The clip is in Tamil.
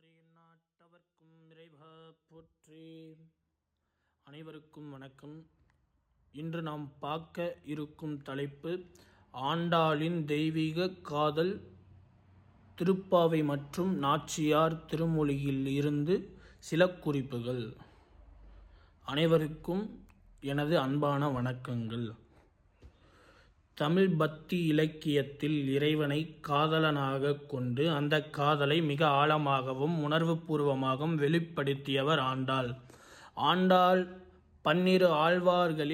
போற்றி நாட்டவர்க்கும் இறைவா போற்றி அனைவருக்கும் வணக்கம் இன்று நாம் பார்க்க இருக்கும் தலைப்பு ஆண்டாளின் தெய்வீக காதல் திருப்பாவை மற்றும் நாச்சியார் திருமொழியில் இருந்து சில குறிப்புகள் அனைவருக்கும் எனது அன்பான வணக்கங்கள் தமிழ் பக்தி இலக்கியத்தில் இறைவனை காதலனாக கொண்டு அந்த காதலை மிக ஆழமாகவும் உணர்வுபூர்வமாகவும் வெளிப்படுத்தியவர் ஆண்டாள் ஆண்டாள் பன்னிரு ஆழ்வார்களில்